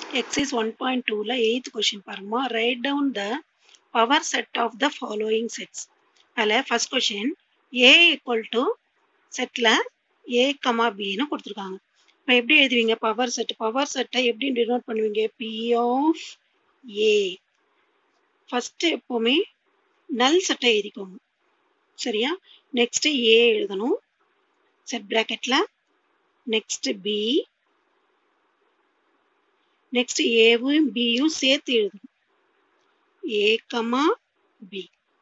Exercise one point டூவில் eight question பாருங்கம்மா right down the power set of the following sets அதில் first question A equal to செட்டில் A comma பின்னு கொடுத்துருக்காங்க இப்போ எப்படி எழுதுவீங்க பவர் செட் பவர் செட்டை எப்படி டினோட் பண்ணுவீங்க பி ஆஃப் ஏ ஃபஸ்ட்டு எப்போவுமே நல் செட்டை எழுதிக்கோங்க சரியா நெக்ஸ்ட்டு ஏ எழுதணும் செட் ப்ராக்கெட்டில் நெக்ஸ்ட்டு பி நெக்ஸ்ட் ஏவும் பியும் சேர்த்து எழுதணும் ஏ கமா பி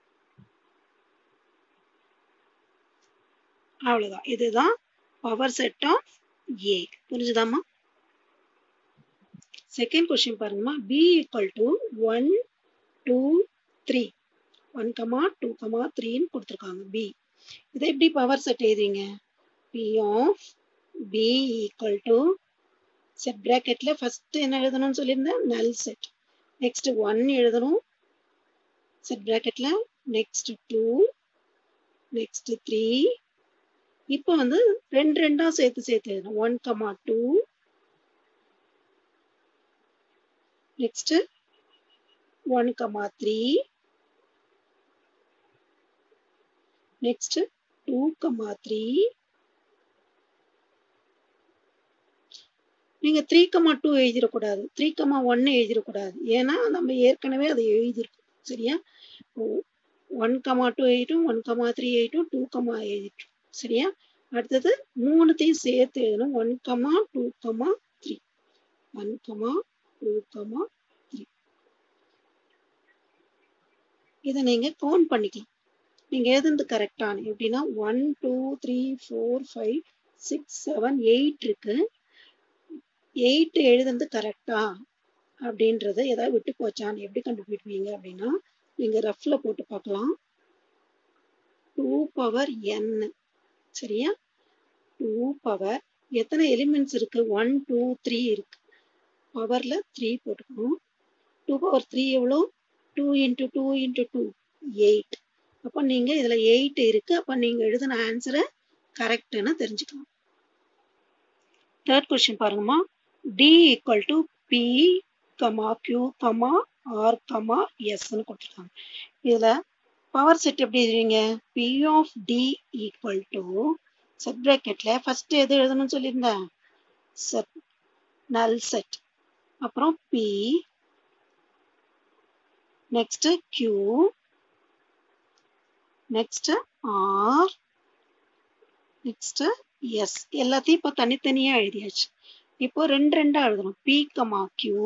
அவ்வளோதான் இதுதான் பவர் செட் ஆஃப் ஏ புரிஞ்சுதாம்மா செகண்ட் கொஸ்டின் பாருங்கம்மா B equal to one two three one comma two comma த்ரீன்னு கொடுத்துருக்காங்க பி இதை எப்படி பவர் செட் எழுதுறீங்க P of B equal to set ப்ராக்கெட்ல ஃபர்ஸ்ட் என்ன எழுதணும்னு சொல்லியிருந்தேன் நல் செட் நெக்ஸ்ட் ஒன் எழுதணும் செட் ப்ராக்கெட்ல நெக்ஸ்ட் டூ நெக்ஸ்ட் த்ரீ இப்போ வந்து ரெண்டு ரெண்டா சேர்த்து சேர்த்து எழுதணும் one comma two next one comma three next two comma three நீங்க த்ரீ கமா டூ எழுதிடக்கூடாது த்ரீ கமா ஒன்னு எழுதிடக்கூடாது ஏன்னா நம்ம ஏற்கனவே அதை எழுதியிருக்கோம் சரியா ஒன் கமா டூ எயிட்டும் ஒன் கமா த்ரீ எயிட்டும் டூ கமா எழுதிட்டோம் சரியா அடுத்தது மூணுத்தையும் சேர்த்து எழுதணும் one comma two comma three one comma two comma three இதை நீங்க கவுண்ட் பண்ணிக்கலாம் நீங்க எழுதுனது கரெக்டான எப்படின்னா one two three four five six seven eight இருக்கு எயிட் எழுதுனது கரெக்டா அப்படின்றத ஏதாவது விட்டு போச்சான்னு எப்படி கண்டுபிடிப்பீங்க அப்படின்னா நீங்க ரஃப்ல போட்டு பார்க்கலாம் டூ பவர் என் சரியா டூ பவர் எத்தனை எலிமெண்ட்ஸ் இருக்கு ஒன் டூ த்ரீ இருக்கு பவர்ல த்ரீ போட்டுக்கணும் டூ பவர் த்ரீ எவ்வளோ two into two into two eight அப்போ நீங்க இதுல எயிட் இருக்கு அப்போ நீங்க எழுதின ஆன்சரை கரெக்ட்னு தெரிஞ்சுக்கலாம் தேர்ட் கொஸ்டின் பாருங்கம்மா T equal to P comma Q comma R comma எஸ்ன்னு கொடுத்துருக்காங்க இதில் பவர் செட் எப்படி எழுதுவீங்க P of T equal to set ப்ராக்கெட்டில் ஃபர்ஸ்ட் எது எழுதணும்னு சொல்லியிருந்தேன் செட் நல் செட் அப்புறம் P next Q next R next S எல்லாத்தையும் இப்போ தனித்தனியாக எழுதியாச்சு இப்போ ரெண்டு ரெண்டா எழுதணும் P comma Q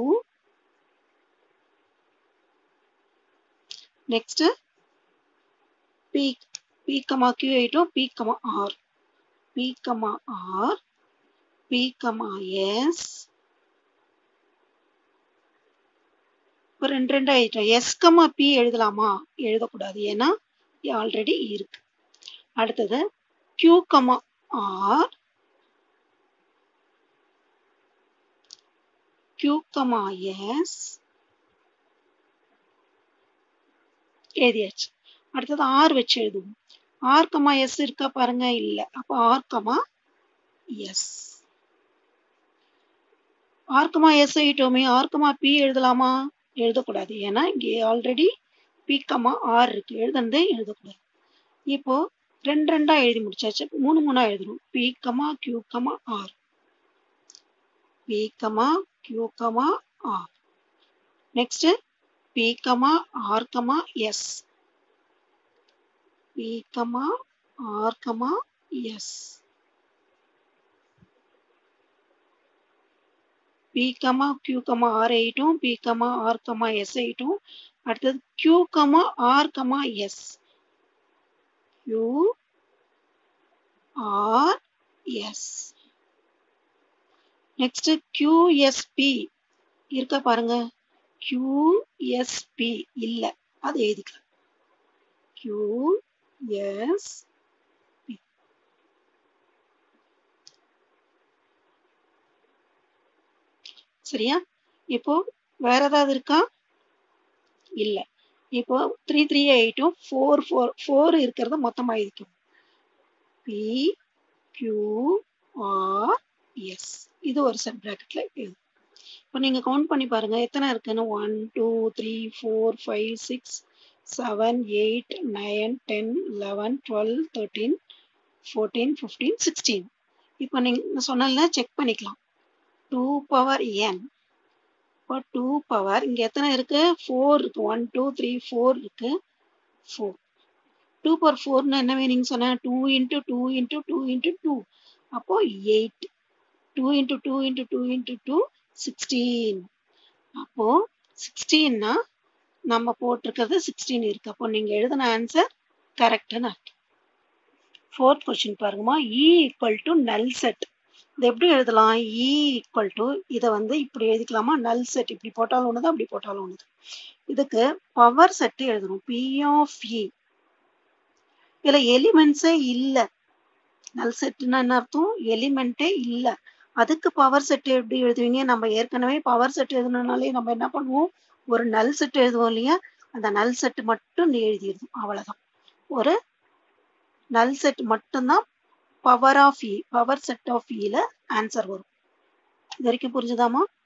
next P P comma Q எயிட்டும் P comma R P comma R P comma S இப்போ ரெண்டு ரெண்டா எழுதிட்டோம் எஸ் கமா பி எழுதலாமா எழுதக்கூடாது ஏன்னா ஆல்ரெடி இருக்கு அடுத்தது Q comma R Q, S எழுதியாச்சு அடுத்தது ஆர் வச்சு எழுதுவோம் ஆர் கமா எஸ் இருக்கா பாருங்க இல்ல அப்போ R comma S R comma S ஐட்டோமே ஆர் கமா பி எழுதலாமா எழுதக்கூடாது ஏன்னா இங்கே ஆல்ரெடி பி கமா ஆர் இருக்கு எழுதுனதே எழுதக்கூடாது இப்போ ரெண்டு ரெண்டா எழுதி முடிச்சாச்சு மூணு மூணா எழுதணும் P comma Q comma R P comma Q, R. Next, P, R, S. P, R, S. P, Q, R ஐட்டும் P, R, S ஐட்டும் அடுத்தது Q, R, S. Q, R, S. Next Q S P இருக்க பாருங்க கியூஎஸ்பி இல்ல அது எழுதிக்கலாம் QSP சரியா இப்போ வேற ஏதாவது இருக்கா இல்ல இப்போ த்ரீ த்ரீ எயிட்டும் ஃபோர் ஃபோர் ஃபோர் இருக்கிறத மொத்தமா எழுதிக்கும் பி கியூ ஆர் எஸ் இது ஒரு செட் பிராக்கெட்ல எழுதும் இப்போ நீங்கள் கவுண்ட் பண்ணி பாருங்க எத்தனை இருக்குன்னு one two three four five six seven eight nine ten eleven twelve thirteen fourteen fifteen sixteen இப்போ நீங்கள் சொன்னல செக் பண்ணிக்கலாம் டூ பவர் என் இப்போ டூ பவர் இங்கே எத்தனை இருக்கு ஃபோர் இருக்கு ஒன் டூ த்ரீ ஃபோர் இருக்கு ஃபோர் டூ பவர் ஃபோர்னு என்ன மீனிங் சொன்னேன் two into two into two into two அப்போ eight two into two into two into two sixteen அப்போ சிக்ஸ்டீன்னா நம்ம போட்டிருக்கிறது சிக்ஸ்டீன் இருக்கு அப்போ நீங்க எழுதின ஆன்சர் கரெக்டுன்னு அர்த்தம் ஃபோர்த் கொஸ்டின் பாருங்கம்மா E equal to null set இது எப்படி எழுதலாம் இ ஈக்குவல் டு இதை வந்து இப்படி எழுதிக்கலாமா நல் செட் இப்படி போட்டாலும் ஒண்ணுதான் அப்படி போட்டாலும் ஒண்ணுது இதுக்கு பவர் செட் எழுதணும் பி ஆஃப் இ இதுல எலிமெண்ட்ஸே இல்லை நல் செட்னா என்ன அர்த்தம் எலிமெண்ட்டே இல்லை அதுக்கு பவர் செட் எப்படி எழுதுவீங்க நம்ம ஏற்கனவே பவர் செட் எழுதணும்னாலே நம்ம என்ன பண்ணுவோம் ஒரு நல் செட் எழுதுவோம் இல்லையா அந்த நல் செட் மட்டும் எழுதிடுவோம் அவ்வளவுதான் ஒரு நல் செட் மட்டும்தான் power of E power set of இல ஆன்சர் வரும் இது வரைக்கும் புரிஞ்சுதாமா